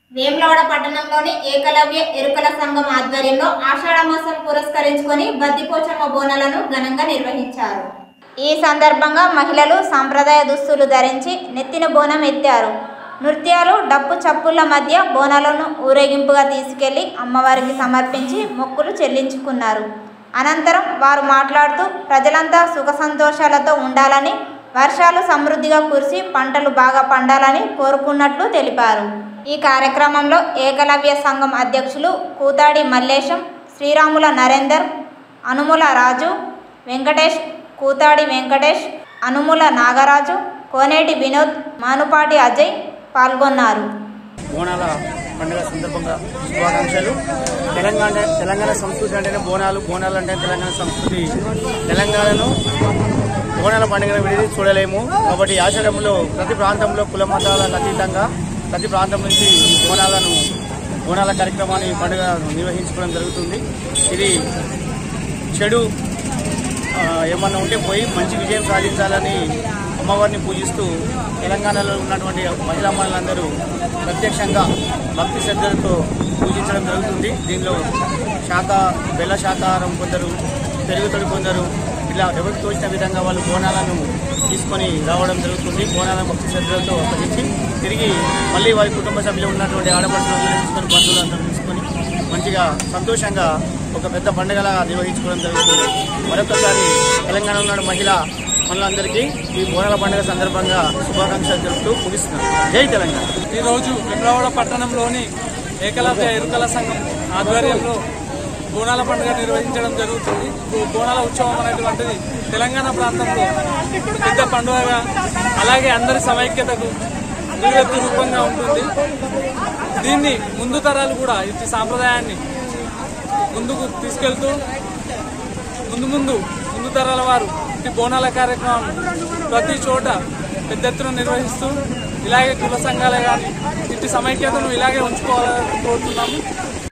వేములవాడ పట్టణంలోని ఏకలవ్య ఎరుకల సంఘం ఆధ్వర్యంలో ఆషాఢ మాసం పురస్కరించుకొని బద్దిపోచమ్మ బోనాలను ఘనంగా నిర్వహించారు ఈ సందర్భంగా మహిళలు సాంప్రదాయ దుస్తులు ధరించి నెత్తిన బోనం ఎత్తారు నృత్యాలు డప్పు చప్పుల మధ్య బోనాలను ఊరేగింపుగా తీసుకెళ్లి అమ్మవారికి సమర్పించి మొక్కులు చెల్లించుకున్నారు అనంతరం వారు మాట్లాడుతూ ప్రజలంతా సుఖ సంతోషాలతో ఉండాలని వర్షాలు సమృద్ధిగా కురిసి పంటలు బాగా పండాలని కోరుకున్నట్లు తెలిపారు ఈ కార్యక్రమంలో ఏకలవ్య సంఘం అధ్యక్షులు కూతాడి మల్లేశం శ్రీరాముల నరేందర్ అనుముల రాజు వెంకటేష్ కూతాడి వెంకటేష్ అనుముల నాగరాజు కోనేటి వినోద్ మానుపాటి అజయ్ పాల్గొన్నారు బోనాల పండుగ సందర్భంగా శుభాకాంక్షలు తెలంగాణ తెలంగాణ సంస్కృతి అంటేనే బోనాలు బోనాలు అంటే తెలంగాణ సంస్కృతి తెలంగాణను బోనాల పండుగను విడిది చూడలేము కాబట్టి ఈ ఆషాఢంలో ప్రతి ప్రాంతంలో కుల మతాలకు అతీతంగా ప్రతి ప్రాంతం నుంచి ఈ బోనాలను బోనాల కార్యక్రమాన్ని ఈ పండుగ నిర్వహించుకోవడం జరుగుతుంది ఇది చెడు ఆ, ఏమన్నా ఉంటే పోయి మంచి విజయం సాధించాలని అమ్మవారిని పూజిస్తూ తెలంగాణలో ఉన్నటువంటి మహిళా మహిళలందరూ ప్రత్యక్షంగా భక్తి శ్రద్ధలతో పూజించడం జరుగుతుంది దీనిలో శాఖ బెల్ల శాకాహారం కొందరు పెరుగుతడి కొందరు ఇలా ఎవరికి తోచిన విధంగా వాళ్ళు బోనాలను తీసుకొని రావడం జరుగుతుంది బోనాలను భక్తి శ్రద్ధలతో అప్పగించి తిరిగి మళ్ళీ వారి కుటుంబ సభ్యులు ఉన్నటువంటి ఆడపడుచులను తీసుకొని బంధువులందరూ తీసుకొని మంచిగా సంతోషంగా ఒక పెద్ద పండుగలాగా నిర్వహించుకోవడం జరుగుతుంది మరొకసారి తెలంగాణలో ఉన్న మహిళ మనందరికీ ఈ బోనాల పండుగ సందర్భంగా శుభాకాంక్షలు తెలుపుతూ ముగిస్తున్నాను జై తెలంగాణ ఈరోజు వెమ్లవాడ పట్టణంలోని ఏకలవ్య ఎరుకల సంఘం ఆధ్వర్యంలో బోనాల పండుగ నిర్వహించడం జరుగుతుంది బో- బోనాల ఉత్సవం అనేటువంటిది తెలంగాణ ప్రాంతంలో పెద్ద పండుగగా అలాగే అందరి సమైక్యతకు నివృత్తి రూపంగా ఉంటుంది దీన్ని ముందు తరాలు కూడా ఇట్టి సాంప్రదాయాన్ని ముందుకు తీసుకెళ్తూ ముందు ముందు ముందు తరాల వారు ఇట్టి బోనాల కార్యక్రమం ప్రతి చోట పెద్ద ఎత్తున నిర్వహిస్తూ ఇలాగే కుల సంఘాలే కానీ ఇట్టి సమైక్యతను ఇలాగే ఉంచుకోవాలని కోరుతున్నాము